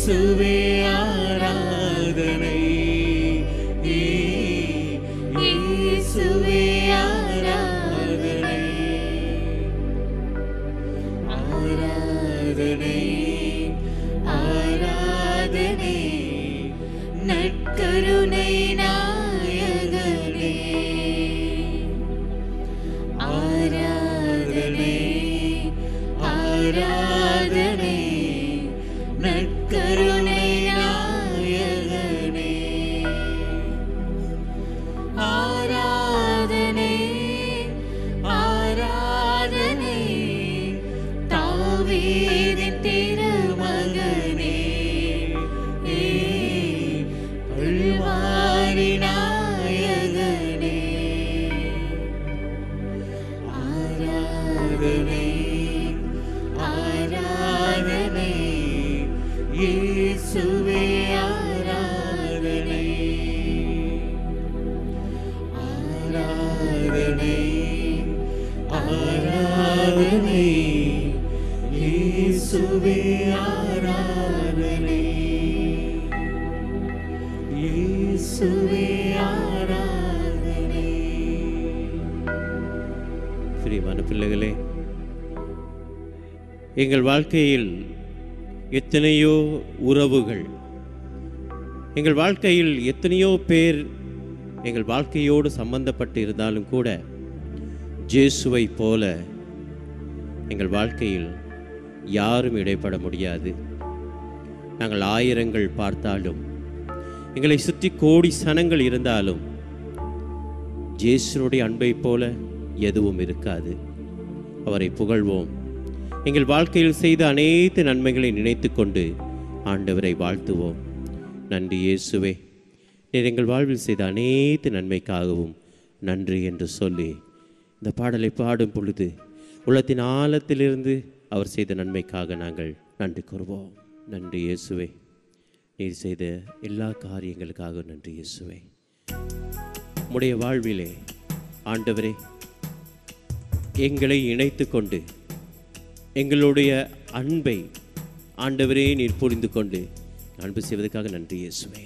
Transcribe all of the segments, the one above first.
இயேசுவே ஆராதனை இயேசுவே ஆராதனை ஆராதனை ஆராதனை நற்கருணை நாயகனே ஆராதனை ஆராதனை நற்கருணை நாயகனே ஆராதனை ஆராதனை தாவீதின் திருமகனே அழ்வாரி நாயகனே ஆராதனை ஆராதனை இயேசுவே ஆராதனை ஆராதனை ஆராதனை இயேசுவே ஆராதனை இயேசுவே ஆராதனை பிரியமான பிள்ளைகளே எங்கள் வாழ்க்கையில் எத்தனையோ உறவுகள் எங்கள் வாழ்க்கையில் எத்தனையோ பேர் எங்கள் வாழ்க்கையோடு சம்பந்தப்பட்டு இருந்தாலும் கூட ஜேசுவை போல எங்கள் வாழ்க்கையில் யாரும் இடைப்பட முடியாது நாங்கள் ஆயிரங்கள் பார்த்தாலும் எங்களை சுற்றி கோடி சனங்கள் இருந்தாலும் ஜேசுனுடைய அன்பை போல எதுவும் இருக்காது அவரை புகழ்வோம் எங்கள் வாழ்க்கையில் செய்த அனைத்து நன்மைகளை நினைத்து கொண்டு ஆண்டவரை வாழ்த்துவோம் நன்றி இயேசுவே நீர் எங்கள் வாழ்வில் செய்த அனைத்து நன்மைக்காகவும் நன்றி என்று சொல்லி இந்த பாடலை பாடும் பொழுது உள்ளத்தின் ஆழத்திலிருந்து அவர் செய்த நன்மைக்காக நாங்கள் நன்றி கூறுவோம் நன்றி இயேசுவே நீர் செய்த எல்லா காரியங்களுக்காக நன்றி இயேசுவே உம்முடைய வாழ்விலே ஆண்டவரே எங்களை இணைத்து கொண்டு எங்களுடைய அன்பை ஆண்டவரே நீர் புரிந்து கொண்டு அன்பு செய்வதற்காக நன்றி இயேசுவே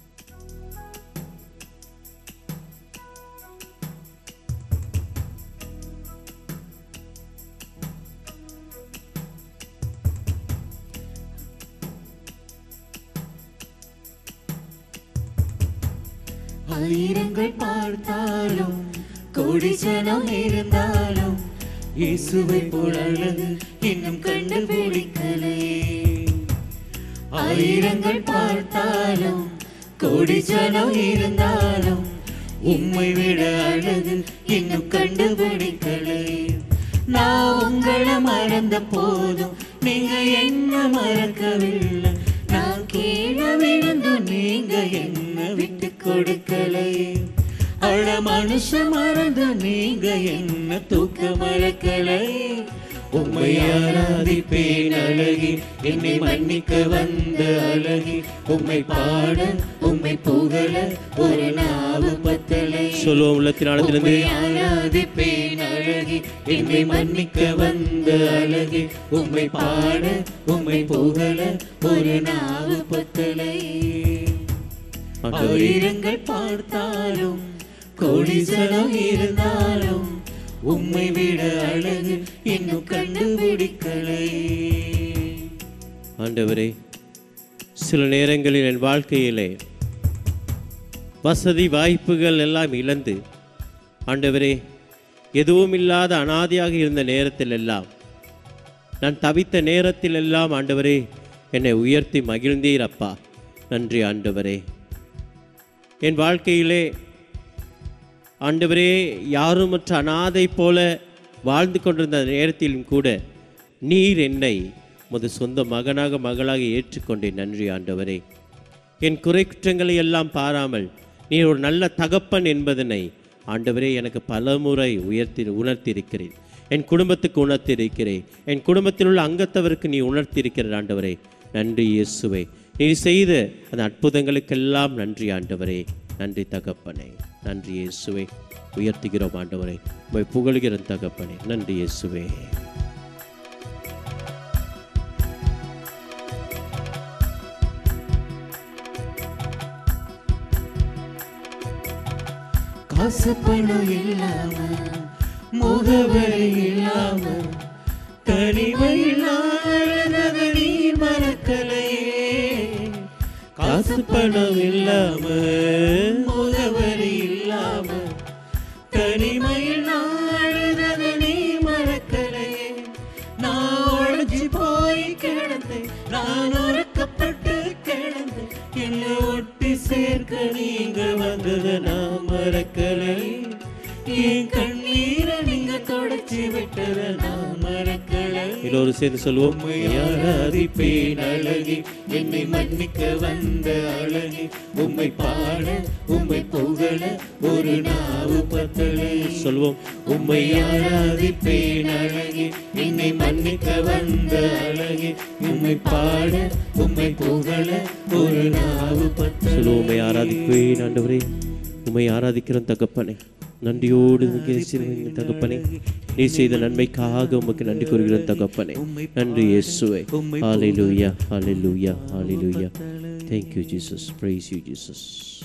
ஆயிரங்கள் பார்த்தாலும் கோடி ஜனம் இருந்தாலும் இயேசுவை போல் அழகு இன்னும் கண்டுபிடிக்கலையே ஆயிரங்கள் பார்த்தாலும் கோடி ஜனம் இருந்தாலும் உம்மை விட அழகு இன்னும் கண்டுபிடிக்கலை நான் உங்களை மறந்த போதும் நீங்க என்ன மறக்கவில்லை நான் கீழே விழுந்து நீங்க என்ன விட்டு கொடுக்கலை அழ மனுஷ மறந்து நீங்க என்ன தூக்க மறக்கலை உம்மை ஆராதிப்பேன் அழகி என்னை மன்னிக்க வந்த அழகி உம்மை பாட உம்மை புகழ ஒரு நாவு பத்தலை சொல்லுவோம் உள்ளத்தின் ஆழத்திலிருந்து உம்மை ஆராதிப்பேன் அழகி என்னை மன்னிக்க வந்த அழகி உம்மை பாட உம்மை புகழ ஒரு நாவு பத்தலை ஆண்டவரே ஆயிரங்கள் பார்த்தாலும் கோடி ஜனம் இருந்தாலும் உம்மை விட அழகு இன்னும் கண்டுபிடிக்கலை ஆண்டவரே சில நேரங்களில் என் வாழ்க்கையிலே வசதி வாய்ப்புகள் எல்லாம் இழந்து ஆண்டவரே எதுவும் இல்லாத அனாதையாக இருந்த நேரத்தில் எல்லாம் நான் தவித்த நேரத்தில் எல்லாம் ஆண்டவரே என்னை உயர்த்தி மகிழ்ந்தீர் அப்பா நன்றி ஆண்டவரே என் வாழ்க்கையிலே ஆண்டவரே யாருமற்ற அனாதை போல வாழ்ந்து கொண்டிருந்த நேரத்திலும் கூட நீர் என்னை முது சொந்த மகனாக மகளாக ஏற்றுக்கொண்டேன் நன்றி ஆண்டவரே என் குறை குற்றங்களை எல்லாம் பாராமல் நீர் ஒரு நல்ல தகப்பன் என்பதனை ஆண்டவரே எனக்கு பலமுறை உயர்த்தி உணர்த்தியிருக்கிறேன் என் குடும்பத்துக்கு உணர்த்தியிருக்கிறேன் என் குடும்பத்தில் உள்ள அங்கத்தவருக்கு நீ உணர்த்தியிருக்கிற ஆண்டவரே நன்றி இயேசுவே நீ செய்த அந்த அற்புதங்களுக்கெல்லாம் நன்றி ஆண்டவரே நன்றி தகப்பனே நன்றி இயேசுவே உயர்த்துகிறோம் ஆண்டவரே உம்மை புகழ்கிற தகப்பனே நன்றி இயேசுவே காசு பணம் இல்லாம முகவரி இல்லாம தனிமை இல்லாத நீ மறக்கலையே காசு பணம் இல்லாம முகவரி இல்லாம தனிமையில் நாடுறத நீ மறக்கலையே நான் ஒழிஞ்சு போய் கிடந்தேன் நான் உறக்கப்பட்டு கிடந்தேன் என்னை ஒட்டி சேர்க்க நீங்க வந்தத நான் மறக்கலை என் கண்ணீரை நீங்க தொடச்சி விட்டத நான் மறக்கலை எல்லோரும் சேர்ந்து சொல்லுவோம் உம்மை ஆராதிப்பேன் அழகி என்னை மன்னிக்க வந்த அழகி உம்மை பாட உம்மை புகழ ஒரு நாவு பத்தலே சொல்லுவோம் உம்மை ஆராதிப்பேன் அழகி என்னை மன்னிக்க வந்த அழகி உம்மை பாட உம்மை புகழ ஒரு நாவு பத்தலே சொல்லுவோம் உம்மை ஆராதிப்பேன் ஆண்டவரே உம்மை ஆராதிக்கிறோம் தகப்பனே நன்றியோடு உமக்கு செய்த தகப்பனே நீ செய்த நன்மைக்காக உமக்கு நன்றி கூறுகிறோம் தகப்பனே நன்றி இயேசுவே ஹalleluya ஹalleluya ஹalleluya thank you jesus praise you jesus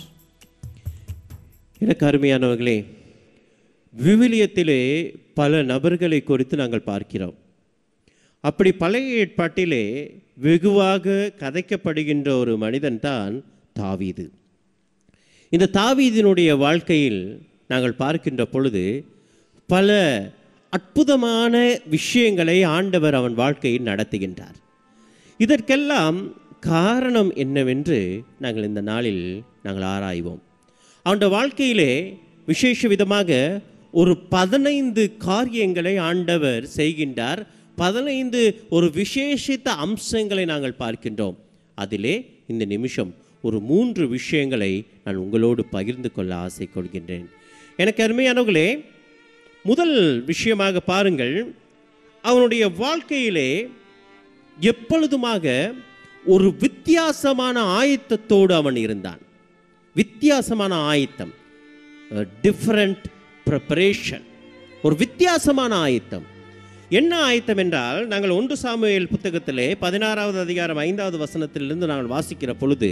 எனக்கு அருமையானவர்களே விவிலியத்திலே பல நபர்களை குறித்து நாங்கள் பார்க்கிறோம் அப்படி பழைய ஏற்பாட்டிலே வெகுவாக கதைக்கப்படுகின்ற ஒரு மனிதன்தான் தாவீது இந்த தாவீதினுடைய வாழ்க்கையில் நாங்கள் பார்க்கின்ற பொழுது பல அற்புதமான விஷயங்களை ஆண்டவர் அவன் வாழ்க்கையில் நடத்துகின்றார் இதற்கெல்லாம் காரணம் என்னவென்று நாங்கள் இந்த நாளில் நாங்கள் ஆராய்வோம் அவனுடைய வாழ்க்கையிலே விசேஷ விதமாக ஒரு பதினைந்து காரியங்களை ஆண்டவர் செய்கின்றார் பதினைந்து ஒரு விசேஷித்த அம்சங்களை நாங்கள் பார்க்கின்றோம் அதிலே இந்த நிமிஷம் ஒரு மூன்று விஷயங்களை நான் உங்களோடு பகிர்ந்து கொள்ள ஆசை கொள்கின்றேன் எனக்கு அருமையானவர்களே முதல் விஷயமாக பாருங்கள் அவனுடைய வாழ்க்கையிலே எப்பொழுதுமாக ஒரு வித்தியாசமான ஆயத்தத்தோடு அவன் இருந்தான் வித்தியாசமான ஆயத்தம் டிஃப்ரெண்ட் ப்ரிப்பரேஷன் ஒரு வித்தியாசமான ஆயத்தம் என்ன ஆயத்தம் என்றால் நாங்கள் ஒன்று சாமுவேல் புத்தகத்திலே பதினாறாவது அதிகாரம் ஐந்தாவது வசனத்திலிருந்து நாங்கள் வாசிக்கிற பொழுது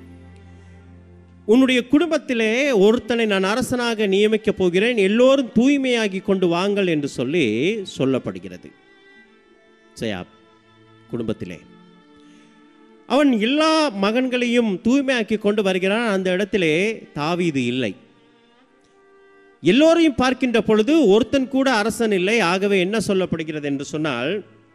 உன்னுடைய குடும்பத்திலே ஒருத்தனை நான் அரசனாக நியமிக்கப் போகிறேன் எல்லோரும் தூய்மையாகி கொண்டு வாங்கள் என்று சொல்லி சொல்லப்படுகிறது சயா குடும்பத்திலே அவன் எல்லா மகன்களையும் தூய்மையாக்கி கொண்டு வருகிறான் அந்த இடத்திலே தாவீது இல்லை எல்லோரையும் பார்க்கின்ற பொழுது ஒருத்தன் கூட அரசன் இல்லை ஆகவே என்ன சொல்லப்படுகிறது என்று சொன்னால்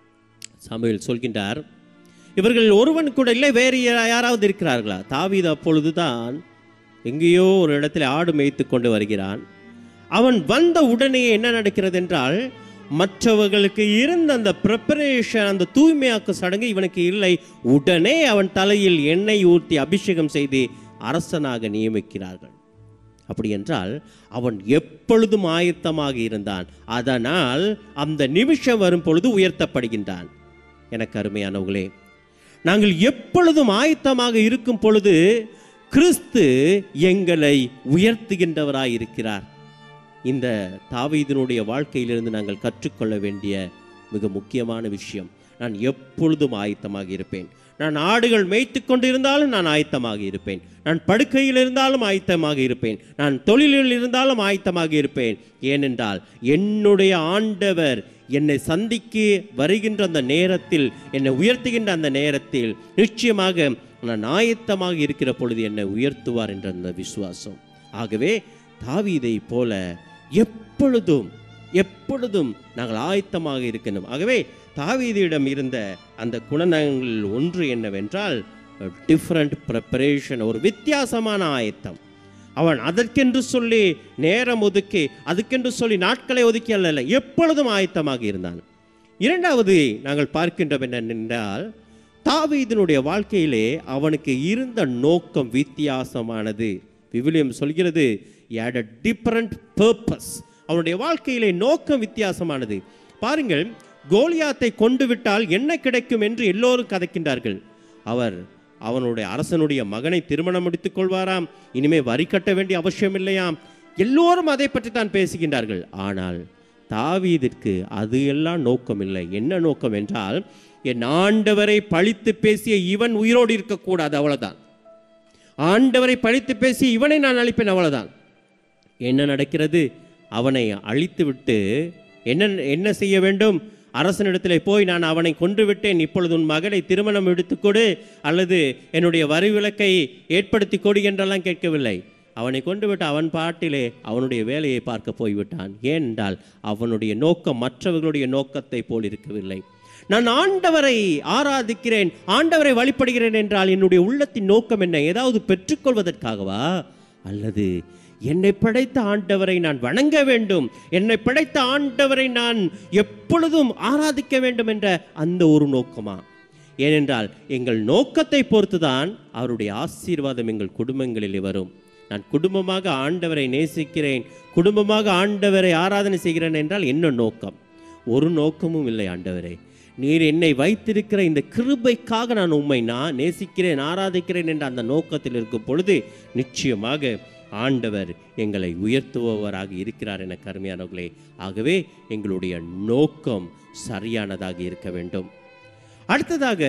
சாமுவேல் சொல்கின்றார் இவர்கள் ஒருவன் கூட இல்லை வேறு யா- யாராவது இருக்கிறார்களா தாவீது அப்பொழுதுதான் எங்கேயோ ஒரு இடத்துல ஆடு மேய்த்து கொண்டு வருகிறான் அவன் வந்த உடனே என்ன நடக்கிறது என்றால் மற்றவர்களுக்கு இருந்த அந்த ப்ரிப்பரேஷன் அந்த தூய்மையாக்கு சடங்கு இவனுக்கு இல்லை உடனே அவன் தலையில் எண்ணெய் ஊற்றி அபிஷேகம் செய்து அரசனாக நியமிக்கிறார்கள் அப்படி என்றால் அவன் எப்பொழுதும் ஆயத்தமாக இருந்தான் அதனால் அந்த நிமிஷம் வரும் பொழுது உயர்த்தப்படுகின்றான் எனக்கு அருமையானவர்களே நாங்கள் எப்பொழுதும் ஆயத்தமாக இருக்கும் பொழுது கிறிஸ்து எங்களை உயர்த்துகின்றவராய் இருக்கிறார் இந்த தாவீதினுடைய வாழ்க்கையிலிருந்து நாங்கள் கற்றுக்கொள்ள வேண்டிய மிக முக்கியமான விஷயம் நான் எப்பொழுதும் ஆயத்தமாக இருப்பேன் நான் ஆடுகள் மேய்த்து கொண்டிருந்தாலும் நான் ஆயத்தமாக இருப்பேன் நான் படுக்கையில் இருந்தாலும் ஆயத்தமாக இருப்பேன் நான் தொழிலில் இருந்தாலும் ஆயத்தமாக இருப்பேன் ஏனென்றால் என்னுடைய ஆண்டவர் என்னை சந்திக்க வருகின்ற அந்த நேரத்தில் என்னை உயர்த்துகின்ற அந்த நேரத்தில் நிச்சயமாக நான் ஆயத்தமாக இருக்கிற பொழுது என்னை உயர்த்துவார் என்ற அந்த விசுவாசம் ஆகவே தாவீதை போல எப்பொழுதும் எப்பொழுதும் நாங்கள் ஆயத்தமாக இருக்கணும் ஆகவே தாவீதியிடம் இருந்த அந்த குணநலங்களில் ஒன்று என்னவென்றால் டிஃப்ரெண்ட் ப்ரிப்பரேஷன் ஒரு வித்தியாசமான ஆயத்தம் அவன் அதற்கென்று சொல்லி நேரம் ஒதுக்கி அதுக்கென்று சொல்லி நாட்களை ஒதுக்கி அல்ல எப்பொழுதும் ஆயத்தமாக இருந்தான் இரண்டாவது நாங்கள் பார்க்கின்றோம் என்னென்றால் தாவீதினுடைய வாழ்க்கையிலே அவனுக்கு இருந்த நோக்கம் வித்தியாசமானது விவிலியம் சொல்கிறது had a டிஃப்ரெண்ட் பர்பஸ் அவனுடைய வாழ்க்கையிலே நோக்கம் வித்தியாசமானது பாருங்கள் கோலியாத்தை கொண்டு விட்டால் என்ன கிடைக்கும் என்று எல்லோரும் கதைக்கின்றார்கள் அவர் அவனுடைய அரசனுடைய மகனை திருமணம் முடித்துக் கொள்வாராம் இனிமே வரி கட்ட வேண்டிய அவசியம் இல்லையாம் எல்லோரும் அதை பற்றி தான் பேசுகின்றார்கள் ஆனால் தாவீதிற்கு அது எல்லாம் நோக்கம் இல்லை என்ன நோக்கம் என்றால் என் ஆண்டவரை பழித்து பேசிய இவன் உயிரோடு இருக்கக்கூடாது அவ்வளவுதான் ஆண்டவரை பழித்து பேசி இவனை நான் அழிப்பேன் அவ்வளவுதான் என்ன நடக்கிறது அவனை அழித்துவிட்டு என்ன என்ன செய்ய வேண்டும் அரசனிடத்திலே போய் நான் அவனை கொன்று விட்டேன் இப்பொழுது உன் மகளை திருமணம் எடுத்துக்கொடு அல்லது என்னுடைய வரி விலக்கை ஏற்படுத்தி கொடு என்றெல்லாம் கேட்கவில்லை அவனை கொண்டு விட்டு அவன் பாட்டிலே அவனுடைய வேலையை பார்க்க போய்விட்டான் ஏனென்றால் அவனுடைய நோக்கம் மற்றவர்களுடைய நோக்கத்தை போல் இருக்கவில்லை நான் ஆண்டவரை ஆராதிக்கிறேன் ஆண்டவரை வழிபடுகிறேன் என்றால் என்னுடைய உள்ளத்தின் நோக்கம் என்ன ஏதாவது பெற்றுக்கொள்வதற்காகவா அல்லது என்னை படைத்த ஆண்டவரை நான் வணங்க வேண்டும் என்னை படைத்த ஆண்டவரை நான் எப்பொழுதும் ஆராதிக்க வேண்டும் என்ற அந்த ஒரு நோக்கமா ஏனென்றால் எங்கள் நோக்கத்தை பொறுத்துதான் அவருடைய ஆசீர்வாதம் எங்கள் குடும்பங்களிலே வரும் நான் குடும்பமாக ஆண்டவரை நேசிக்கிறேன் குடும்பமாக ஆண்டவரை ஆராதனை செய்கிறேன் என்றால் என்ன நோக்கம் ஒரு நோக்கமும் இல்லை ஆண்டவரே நீர் என்னை வைத்திருக்கிற இந்த கிருபைக்காக நான் உம்மை நான் நேசிக்கிறேன் ஆராதிக்கிறேன் என்ற அந்த நோக்கத்தில் இருக்கும் பொழுது நிச்சயமாக ஆண்டவர் எங்களை உயர்த்துபவராக இருக்கிறார் என கருமையானவர்களே ஆகவே எங்களுடைய நோக்கம் சரியானதாக இருக்க வேண்டும் அடுத்ததாக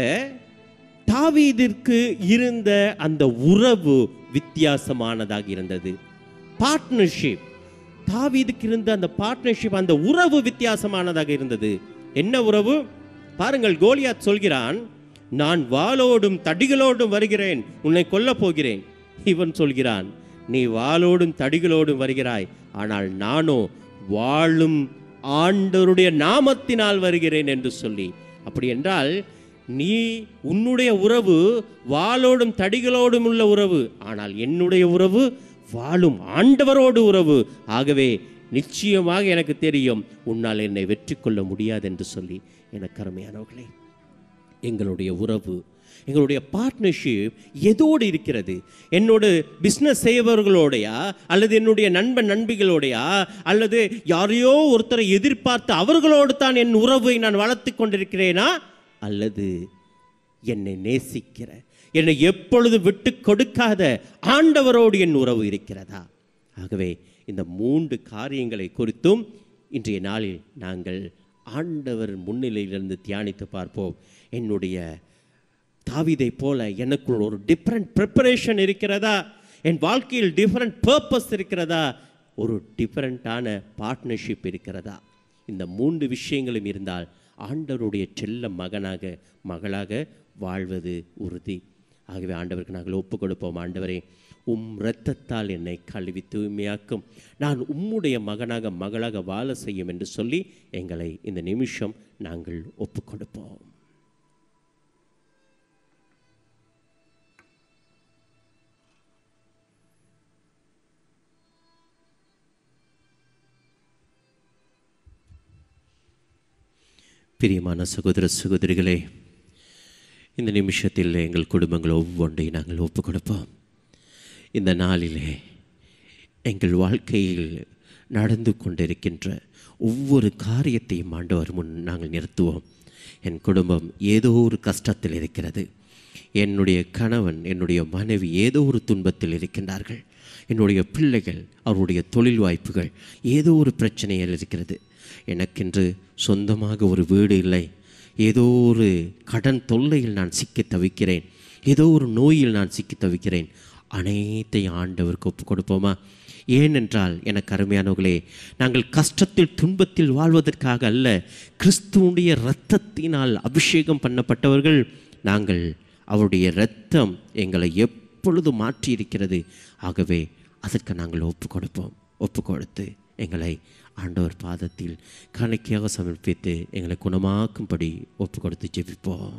தாவீதிற்கு இருந்த அந்த உறவு வித்தியாசமானதாக இருந்தது பார்ட்னர்ஷிப் தாவீதுக்கு இருந்த அந்த பார்ட்னர்ஷிப் அந்த உறவு வித்தியாசமானதாக இருந்தது என்ன உறவு பாருங்கள் கோலியாத் சொல்கிறான் நான் வாளோடும் தடிகளோடும் வருகிறேன் உன்னை கொல்லப் போகிறேன் இவன் சொல்கிறான் நீ வாளோடும் தடிகளோடும் வருகிறாய் ஆனால் நானோ வாழும் ஆண்டவருடைய நாமத்தினால் வருகிறேன் என்று சொல்லி அப்படி என்றால் நீ உன்னுடைய உறவு வாளோடும் தடிகளோடும் உள்ள உறவு ஆனால் என்னுடைய உறவு வாழும் ஆண்டவரோடு உறவு ஆகவே நிச்சயமாக எனக்கு தெரியும் உன்னால் என்னை வெற்றி கொள்ள முடியாது என்று சொல்லி எனக்கு அருமையானவர்களே எங்களுடைய உறவு எங்களுடைய பார்ட்னர்ஷிப் எதோடு இருக்கிறது என்னோடு பிஸ்னஸ் செய்பவர்களோடையா அல்லது என்னுடைய நண்பன் நண்பிகளோடையா அல்லது யாரையோ ஒருத்தரை எதிர்பார்த்து அவர்களோடு தான் என் உறவை நான் வளர்த்து கொண்டிருக்கிறேனா அல்லது என்னை நேசிக்கிற என்னை எப்பொழுதும் விட்டு கொடுக்காத ஆண்டவரோடு என் உறவு இருக்கிறதா ஆகவே இந்த மூன்று காரியங்களை குறித்தும் இன்றைய நாளில் நாங்கள் ஆண்டவர் முன்னிலையிலிருந்து தியானித்து பார்ப்போம் என்னுடைய தாவிதை போல எனக்குள் ஒரு டிஃப்ரெண்ட் ப்ரிப்பரேஷன் இருக்கிறதா என் வாழ்க்கையில் டிஃப்ரெண்ட் பர்பஸ் இருக்கிறதா ஒரு டிஃப்ரெண்ட்டான பார்ட்னர்ஷிப் இருக்கிறதா இந்த மூன்று விஷயங்களும் இருந்தால் ஆண்டவருடைய செல்ல மகனாக மகளாக வாழ்வது உறுதி ஆகவே ஆண்டவருக்கு நாங்கள் ஒப்பு கொடுப்போம் ஆண்டவரே உம் இரத்தத்தால் என்னை கழுவி தூய்மையாக்கும் நான் உம்முடைய மகனாக மகளாக வாழ செய்யும் என்று சொல்லி எங்களை இந்த நிமிஷம் நாங்கள் ஒப்பு கொடுப்போம் பிரியமான சகோதர சகோதரிகளே இந்த நிமிஷத்தில் எங்கள் குடும்பங்கள் ஒவ்வொன்றையும் நாங்கள் ஒப்பு கொடுப்போம் இந்த நாளிலே எங்கள் வாழ்க்கையில் நடந்து கொண்டிருக்கின்ற ஒவ்வொரு காரியத்தையும் ஆண்டவர் முன் நாங்கள் நிறுத்துவோம் என் குடும்பம் ஏதோ ஒரு கஷ்டத்தில் இருக்கிறது என்னுடைய கணவன் என்னுடைய மனைவி ஏதோ ஒரு துன்பத்தில் இருக்கின்றார்கள் என்னுடைய பிள்ளைகள் அவருடைய தொழில் வாய்ப்புகள் ஏதோ ஒரு பிரச்சனையில் இருக்கிறது எனக்கென்று சொந்தமாக ஒரு வீடு இல்லை ஏதோ ஒரு கடன் தொல்லையில் நான் சிக்கி தவிக்கிறேன் ஏதோ ஒரு நோயில் நான் சிக்கி தவிக்கிறேன் அனைத்தையும் ஆண்டவருக்கு ஒப்பு கொடுப்போமா ஏனென்றால் எனக்கு அருமையானவர்களே நாங்கள் கஷ்டத்தில் துன்பத்தில் வாழ்வதற்காக அல்ல கிறிஸ்துவுடைய இரத்தத்தினால் அபிஷேகம் பண்ணப்பட்டவர்கள் நாங்கள் அவருடைய இரத்தம் எங்களை எப்பொழுது மாற்றி இருக்கிறது ஆகவே அதற்கு நாங்கள் ஒப்பு கொடுப்போம் ஒப்பு கொடுத்து எங்களை ஆண்டவர் பாதத்தில் காணிக்கையாக சமர்ப்பித்து எங்களை குணமாக்கும்படி ஒப்பு கொடுத்து ஜெபிப்போம்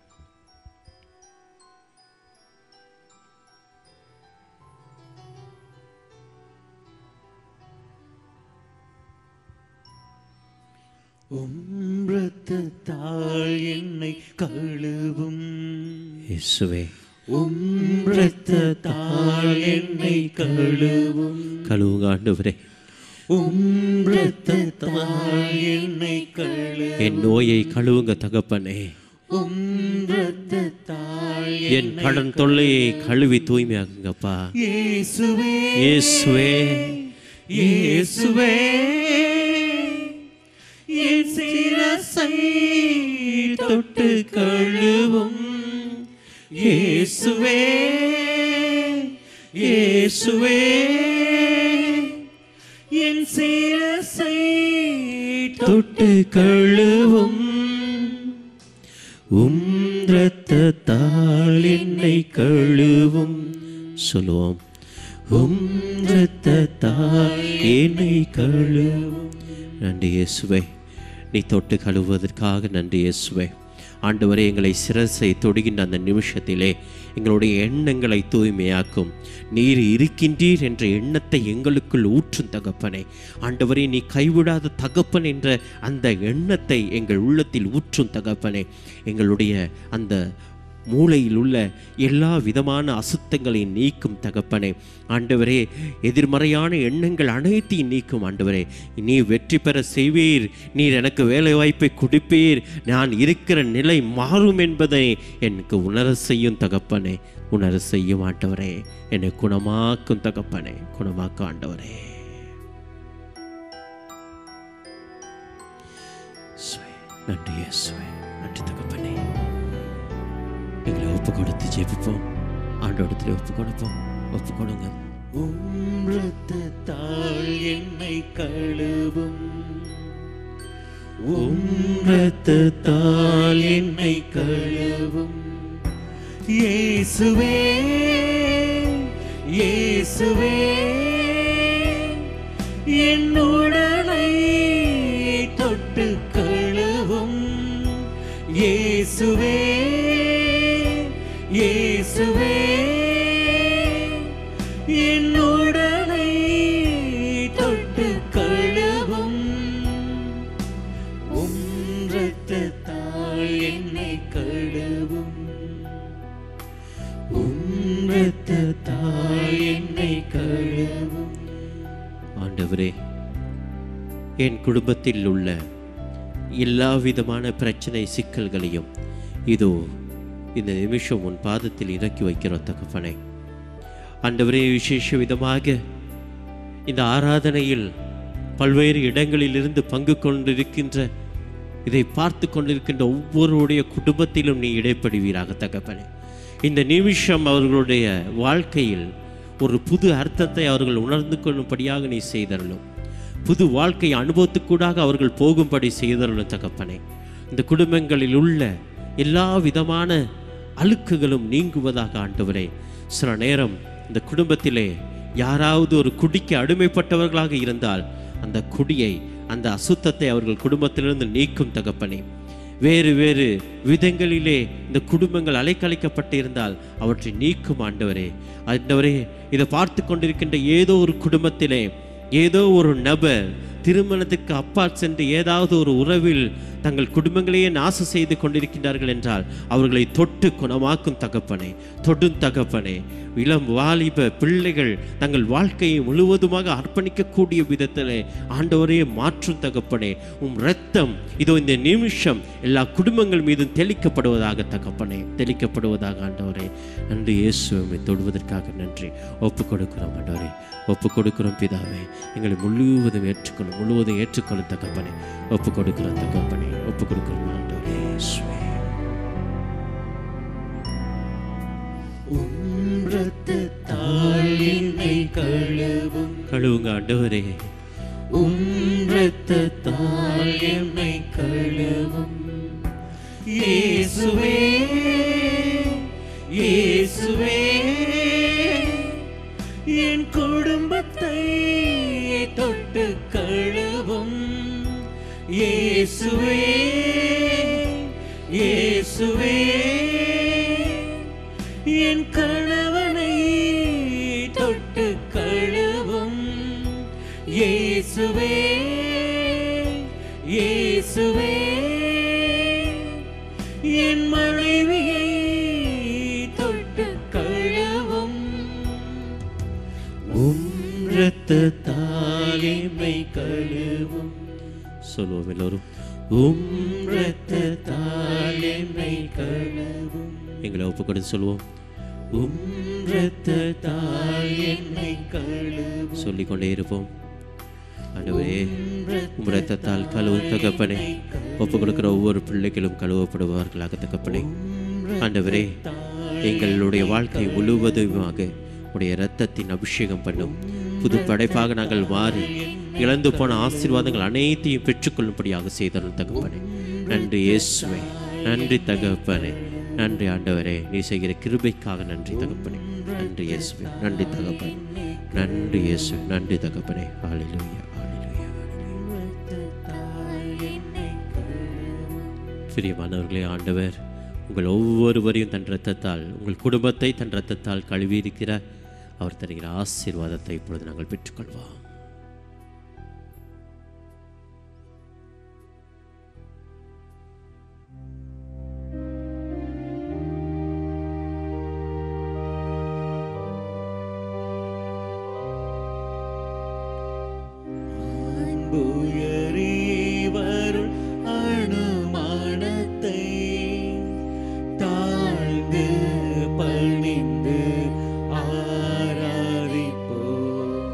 உம்ரத்தால் என்னை கழுவும் இயேசுவே உம்ரத்தால் என்னை கழுவும் கழுவுங்க ஆண்டவரே உம்ரத்தால் என்னை கழு என் நோயை கழுவுங்க தகப்பனே உம்ரத்தால் என் கடன் தொல்லையை கழுவி தூய்மையாக்குங்கப்பா இயேசுவே இயேசுவே இயேசுவே என் சிரசை தொட்டு கழுவும் இயேசுவே இயேசுவே தொட்டு கழுவும் உம் இரத்தத்தால் என்னை கழுவும் சொல்லுவோம் உம் இரத்தத்தால் என்னை கழுவும் நன்றி இயேசுவே நீ தொட்டு கழுவுவதற்காக நன்றி இயேசுவே ஆண்டவரே எங்களை சிரசை தொடுகின்ற அந்த நிமிஷத்திலே எங்களுடைய எண்ணங்களை தூய்மையாக்கும் நீர் இருக்கின்றீர் என்ற எண்ணத்தை எங்களுக்குள் ஊற்றும் தகப்பனே ஆண்டவரே நீ கைவிடாத தகப்பன் என்ற அந்த எண்ணத்தை எங்கள் உள்ளத்தில் ஊற்றும் தகப்பனே எங்களுடைய அந்த மூளையில் உள்ள எல்லா விதமான அசுத்தங்களையும் நீக்கும் தகப்பனே ஆண்டவரே எதிர்மறையான எண்ணங்கள் அனைத்தையும் நீக்கும் ஆண்டவரே நீ வெற்றி பெற செய்வீர் நீர் எனக்கு வேலை வாய்ப்பை கொடுப்பீர் நான் இருக்கிற நிலை மாறும் என்பதை எனக்கு உணர செய்யும் தகப்பனே உணர செய்யும் ஆண்டவரே என்னை குணமாக்கும் தகப்பனே குணமாக்கும் ஆண்டவரே இயேசுவே, நன்றி இயேசுவே நன்றி தகப்பனே எங்களை ஒப்பு கொடுத்து ஜெபிப்போம் ஆண்டோடத்தில் ஒப்பு கொடுப்போம் ஒப்பு கொடுங்க உம் இரத்தத்தால் என்னை கழுவும் உம் இரத்தத்தால் என்னை கழுவும் இயேசுவே இயேசுவே என் உடலை தொட்டு கழுவும் இயேசுவே இயேசுவே என் உடலை தொட்டு கழுவும் உம் இரத்தத்தால் என்னை கழுவும் உம் இரத்தத்தால் என்னை கழுவும் ஆண்டவரே என் குடும்பத்தில் உள்ள எல்லா விதமான பிரச்சனை சிக்கல்களையும் இதோ இந்த நிமிஷம் உன் பாதத்தில் இறக்கி வைக்கிறோம் தகப்பனே ஆண்டவரே விசேஷ விதமாக இந்த ஆராதனையில் பல்வேறு இடங்களிலிருந்து பங்கு கொண்டிருக்கின்ற இதை பார்த்து கொண்டிருக்கின்ற ஒவ்வொருடைய குடும்பத்திலும் நீ இடைப்படுவீராக தகப்பனே இந்த நிமிஷம் அவர்களுடைய வாழ்க்கையில் ஒரு புது அர்த்தத்தை அவர்கள் உணர்ந்து கொள்ளும்படியாக நீ செய்தரலும் புது வாழ்க்கை அனுபவத்துக்கூடாக அவர்கள் போகும்படி செய்தரலும் தகப்பனே இந்த குடும்பங்களில் உள்ள எல்லா விதமான அழுக்குகளும் நீங்குவதாக ஆண்டவரே சில நேரம் இந்த குடும்பத்திலே யாராவது ஒரு குடிக்கு அடிமைப்பட்டவர்களாக இருந்தால் அந்த குடியை அந்த அசுத்தத்தை அவர்கள் குடும்பத்திலிருந்து நீக்கும் தகப்பனே வேறு வேறு விதங்களிலே இந்த குடும்பங்கள் அலைக்கழிக்கப்பட்டு இருந்தால் அவற்றை நீக்கும் ஆண்டவரே ஆண்டவரே இதை பார்த்து கொண்டிருக்கின்ற ஏதோ ஒரு குடும்பத்திலே ஏதோ ஒரு நபர் திருமணத்துக்கு அப்பால் சென்று ஏதாவது ஒரு உறவில் தங்கள் குடும்பங்களையே நாசம் செய்து கொண்டிருக்கின்றார்கள் என்றால் அவர்களை தொட்டு குணமாக்கும் தகப்பனே தொடும் தகப்பனே இளம் வாலிப பிள்ளைகள் தங்கள் வாழ்க்கையை முழுவதுமாக அர்ப்பணிக்கக்கூடிய விதத்திலே ஆண்டவரே மாற்றும் தகப்பனே உம் இரத்தம் இதோ இந்த நிமிஷம் எல்லா குடும்பங்கள் மீதும் தெளிக்கப்படுவதாக தகப்பனே தெளிக்கப்படுவதாக ஆண்டவரே நன்றி இயேசுவை தொடுவதற்காக நன்றி ஒப்பு கொடுக்கிறோம் ஆண்டவரே ஒப்பு கொடுக்கிறோம் பிதாவே எங்களை முழுவதும் ஏற்றுக்கொள்ளும் முழுவதும் ஏற்றுக்கொள்ளும் தகப்பனே ஒப்பு கொடுக்கிறோம் தகப்பனே ஒப்பு கொடுக்கிறோம் ஆண்டவரே இயேசுவே உம் இரத்தத்தால் என்னை கழுவும் கழுவுங்க ஆண்டவரே உம் இரத்தத்தால் என்னை கழுவும் இயேசுவே இயேசுவே என் குடும்பத்தை தொட்டு கழுவும் இயேசுவே இயேசுவே என் கணவனை தொட்டு கழுவும் இயேசுவே இயேசுவே என் மனைவியை தொட்டு கழுவும் உம் இரத்தத்தால் என்னை கழுவும் சொல்லுவோம் எல்லோரும் உம் இரத்தத்தால் என்னை கழுவும் எங்களை ஒப்பு கொடுத்து சொல்லுவோம் உம் இரத்தத்தால் என்னை கழுவும் சொல்லிக்கொண்டே இருப்போம் ஆண்டவரே உம் இரத்தத்தால் கழுவும் தகப்பனே ஒப்பு கொடுக்கிற ஒவ்வொரு பிள்ளைகளும் கழுவப்படுவார்களாக தகப்பனே ஆண்டவரே எங்களுடைய வாழ்க்கை முழுவதுமாக உடைய இரத்தத்தின் அபிஷேகம் பண்ணும் புது படைப்பாக நாங்கள் மாறி இழந்து போன ஆசீர்வாதங்கள் அனைத்தையும் பெற்றுக்கொள்ளும்படியாக செய்தருள் தகப்பனே நன்றி இயேசுவே நன்றி தகப்பனே நன்றி ஆண்டவரே நீ செய்கிற கிருபைக்காக நன்றி தகப்பனே நன்றி இயேசுவே நன்றி தகப்பனே நன்றி இயேசு நன்றி தகப்பனே ஹalleluya ஹalleluya பிரியமானவர்களே ஆண்டவர் உங்கள் ஒவ்வொருவரையும் தன் இரத்தத்தால் உங்கள் குடும்பத்தை தன் இரத்தத்தால் கழுவி இருக்கிறார் அவர் தருகிற ஆசீர்வாதத்தை இப்பொழுது நாங்கள் பெற்றுக்கொள்வோம் அன்புயரீவருள் அனுமானத்தை தாழ்ந்து பணிந்து ஆராதிப்போம்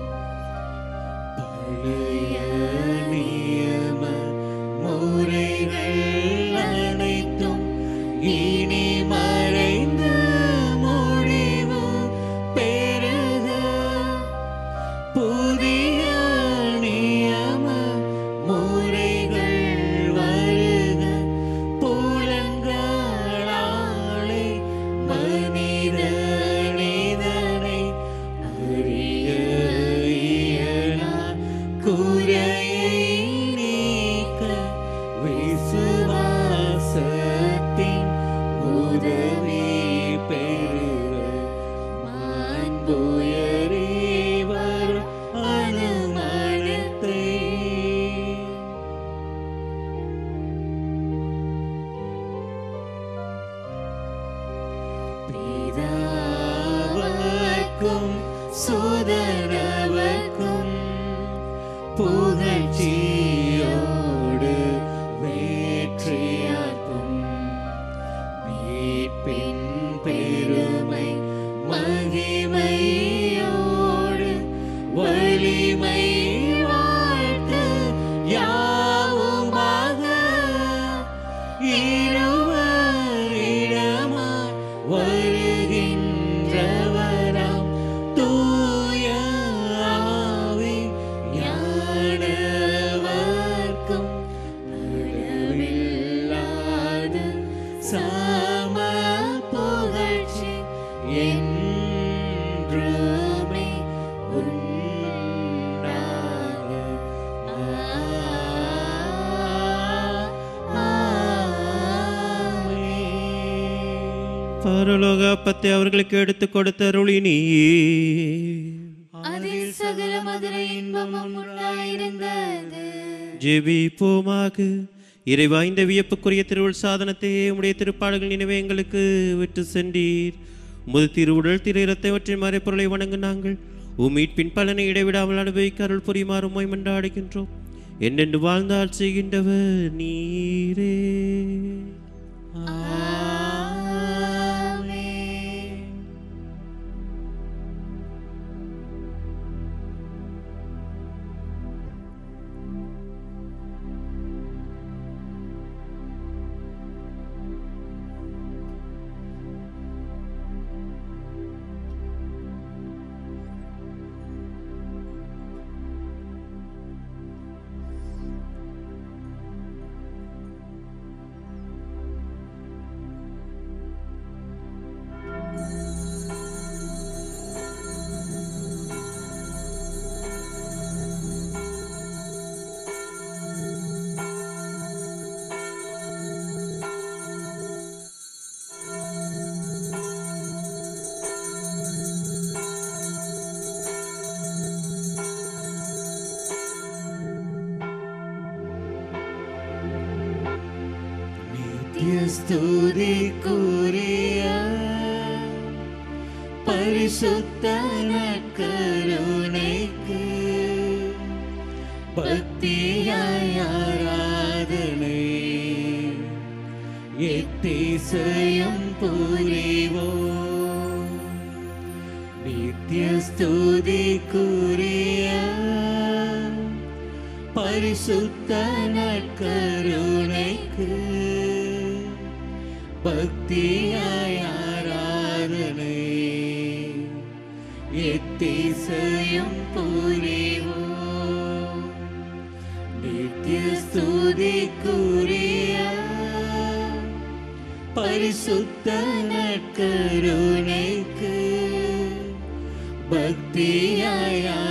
பழைய நியம முறைகள் அனைத்தும் இனி மறைந்து முடிவு பெறுக புதிய நியம முறைகள் வருக புலங்களாலே மனிதனிதனை அறிய இயலா குறையை நீக்க விசுவாசத்தின் உதவி பெறுக மாண்புயரீவர் அனுமானத்தை பிதாவர்க்கும் சுதனவர்க்கும் புகழ்ச்சியோடு வேற்றியார்க்கும் மீட்பின் பெருமை மகிமையோடு வலிமை வாழ்த்து யாவுமாக இருவரிடமாய் வருகின்றவராம் தூய ஆவி ஞானவர்க்கும் அளவில்லாத சம புகழ்ச்சி என்றுமே உண்டாக ஆமென். பரலோக அப்பத்தை அவர்களுக்கு எடுத்து கொடுத்த அருளினி அதில் சகல மதுர இன்பமும் உண்டாயிருந்தது ஜெபிப்போமாக இறைவா இந்த வியப்புக்குரிய திருவுள் சாதனத்தை உடைய திருப்பாடுகள் நினைவே எங்களுக்கு விட்டு சென்றீர் உமது திருவுடல் திரு இரத்தவற்றின் மறைப்பொருளை வணங்கு நாங்கள் உம் மீட்பின் பலனை இடைவிடாமல் அனுபவிக்க அருள் புரியுமாறு உம்மை மன்றாடுகின்றோம் என்னென்று வாழ்ந்தால் செய்கின்றவர் நீரே ஆமென். ஸ்துதிக்குரிய பரிசுத்த நற்கருணைக்கு பக்தியாய் ஆராதனை எத்தீசையும் புரிவோம் நித்திய ஸ்துதிக்குரிய பரிசுத்த நற்கருணைக்கு பக்தியாய் ஆராதனை எத்தீசையும் புரிவோம் நித்திய ஸ்துதிக்குரிய பரிசுத்த நற்கருணைக்கு பக்தியாய்